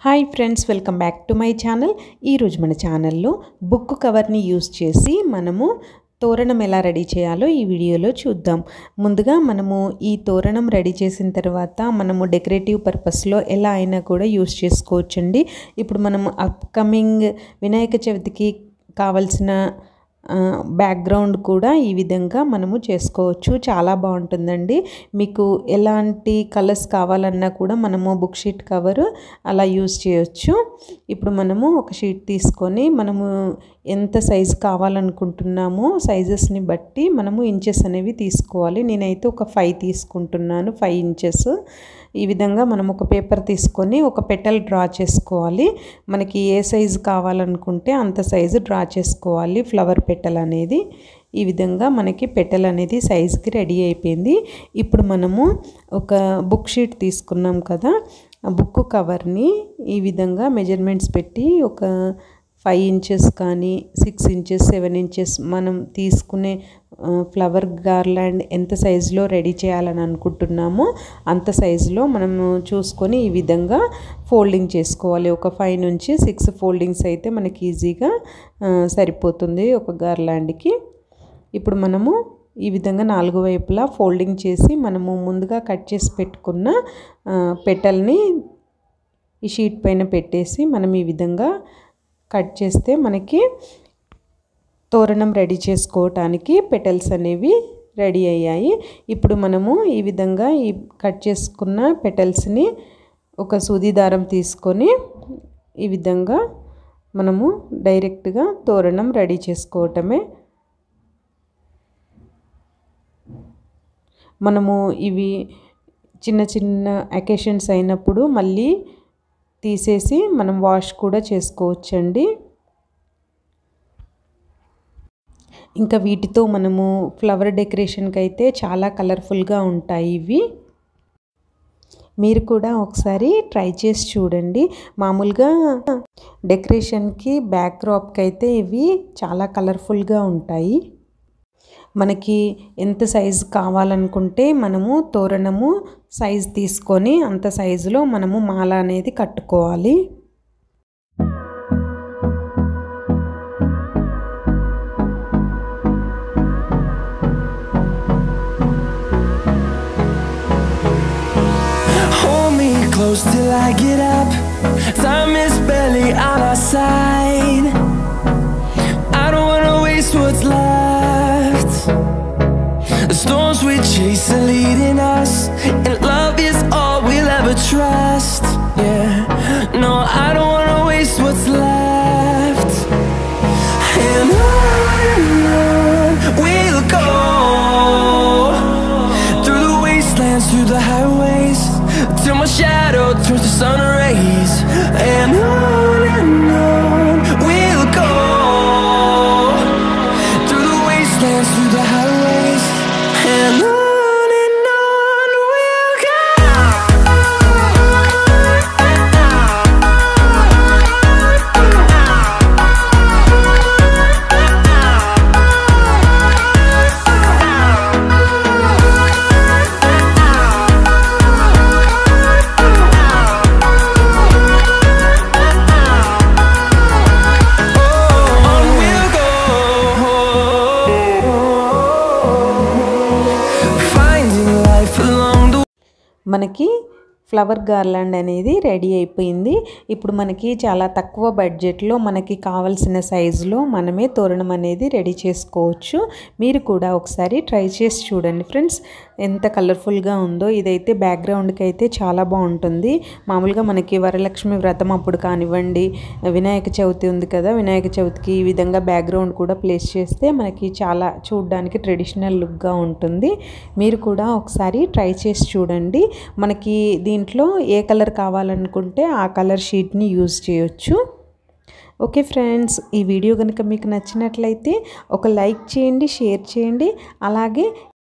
Hi friends welcome back to my channel ఈరోజు మన ఛానల్లో బుక్ కవర్ని యూస్ చేసి మనము తోరణం ఎలా రెడీ చేయాలో ఈ వీడియోలో చూద్దాం ముందుగా మనము ఈ తోరణం రెడీ చేసిన తర్వాత మనము డెకరేటివ్ పర్పస్లో ఎలా అయినా కూడా యూస్ చేసుకోవచ్చండి ఇప్పుడు మనము అప్కమింగ్ వినాయక చవితికి కావలసిన బ్యాక్గ్రౌండ్ కూడా ఈ విధంగా మనము చేసుకోవచ్చు చాలా బాగుంటుందండి మీకు ఎలాంటి కలర్స్ కావాలన్నా కూడా మనము బుక్ షీట్ కవర్ అలా యూజ్ చేయొచ్చు ఇప్పుడు మనము ఒక షీట్ తీసుకొని మనము ఎంత సైజ్ కావాలనుకుంటున్నామో సైజెస్ని బట్టి మనము ఇంచెస్ అనేవి తీసుకోవాలి నేనైతే ఒక ఫైవ్ తీసుకుంటున్నాను ఫైవ్ ఇంచెస్ ఈ విధంగా మనం ఒక పేపర్ తీసుకొని ఒక పెటల్ డ్రా చేసుకోవాలి మనకి ఏ సైజు కావాలనుకుంటే అంత సైజు డ్రా చేసుకోవాలి ఫ్లవర్ పెటల్ అనేది ఈ విధంగా మనకి పెటల్ అనేది సైజుకి రెడీ అయిపోయింది ఇప్పుడు మనము ఒక బుక్ షీట్ తీసుకున్నాం కదా ఆ బుక్ కవర్ని ఈ విధంగా మెజర్మెంట్స్ పెట్టి ఒక ఫైవ్ ఇంచెస్ కానీ సిక్స్ ఇంచెస్ సెవెన్ ఇంచెస్ మనం తీసుకునే ఫ్లవర్ గార్లాండ్ ఎంత సైజులో రెడీ చేయాలని అనుకుంటున్నామో అంత సైజులో మనము చూసుకొని ఈ విధంగా ఫోల్డింగ్ చేసుకోవాలి ఒక ఫైవ్ నుంచి సిక్స్ ఫోల్డింగ్స్ అయితే మనకి ఈజీగా సరిపోతుంది ఒక గార్లాండ్కి ఇప్పుడు మనము ఈ విధంగా నాలుగు వైపులా ఫోల్డింగ్ చేసి మనము ముందుగా కట్ చేసి పెట్టుకున్న పెటల్ని ఈ షీట్ పైన పెట్టేసి మనం ఈ విధంగా కట్ చేస్తే మనకి తోరణం రెడీ చేసుకోవటానికి పెటల్స్ అనేవి రెడీ అయ్యాయి ఇప్పుడు మనము ఈ విధంగా ఈ కట్ చేసుకున్న పెటల్స్ని ఒక సూది దారం తీసుకొని ఈ విధంగా మనము డైరెక్ట్గా తోరణం రెడీ చేసుకోవటమే మనము ఇవి చిన్న చిన్న అకేషన్స్ అయినప్పుడు మళ్ళీ తీసేసి మనం వాష్ కూడా చేసుకోవచ్చండి ఇంకా వీటితో మనము ఫ్లవర్ డెకరేషన్కి అయితే చాలా కలర్ఫుల్గా ఉంటాయి ఇవి మీరు కూడా ఒకసారి ట్రై చేసి చూడండి మామూలుగా డెకరేషన్కి బ్యాక్ డ్రాప్కి అయితే ఇవి చాలా కలర్ఫుల్గా ఉంటాయి మనకి ఎంత సైజు కావాలనుకుంటే మనము తోరణము సైజు తీసుకొని అంత సైజులో మనము మాల అనేది కట్టుకోవాలి Hold me close till I get up. Time is barely on our side. I don't wanna waste what's left. The storms we chase are leading us, and love is all we'll ever trust. Yeah, no, I don't wanna waste what's left. And on and on we'll go through the wastelands, through the highways, till my shadow turns to sun rays. And on and on we'll go through the wastelands, through the highways, and on and on we'll On we'll go, finding life along the మనకి flower garland అనేది ready అయిపోయింది ఇప్పుడు మనకి చాలా తక్కువ బడ్జెట్లో మనకి కావలసిన సైజులో మనమే తోరణం అనేది రెడీ చేసుకోవచ్చు మీరు కూడా ఒకసారి ట్రై చేసి చూడండి ఫ్రెండ్స్ ఎంత కలర్ఫుల్గా ఉందో ఇదైతే బ్యాక్గ్రౌండ్కి అయితే చాలా బాగుంటుంది మామూలుగా మనకి వరలక్ష్మి వ్రతం అప్పుడు కానివ్వండి వినాయక చవితి ఉంది కదా వినాయక చవితికి ఈ విధంగా బ్యాక్గ్రౌండ్ కూడా ప్లేస్ చేస్తే మనకి చాలా చూడడానికి ట్రెడిషనల్ లుక్గా ఉంటుంది మీరు కూడా ఒకసారి ట్రై చేసి చూడండి మనకి దీంట్లో ఏ కలర్ కావాలనుకుంటే ఆ కలర్ షీట్ని యూజ్ చేయొచ్చు ఓకే ఫ్రెండ్స్ ఈ వీడియో కనుక మీకు నచ్చినట్లయితే ఒక లైక్ చేయండి షేర్ చేయండి అలాగే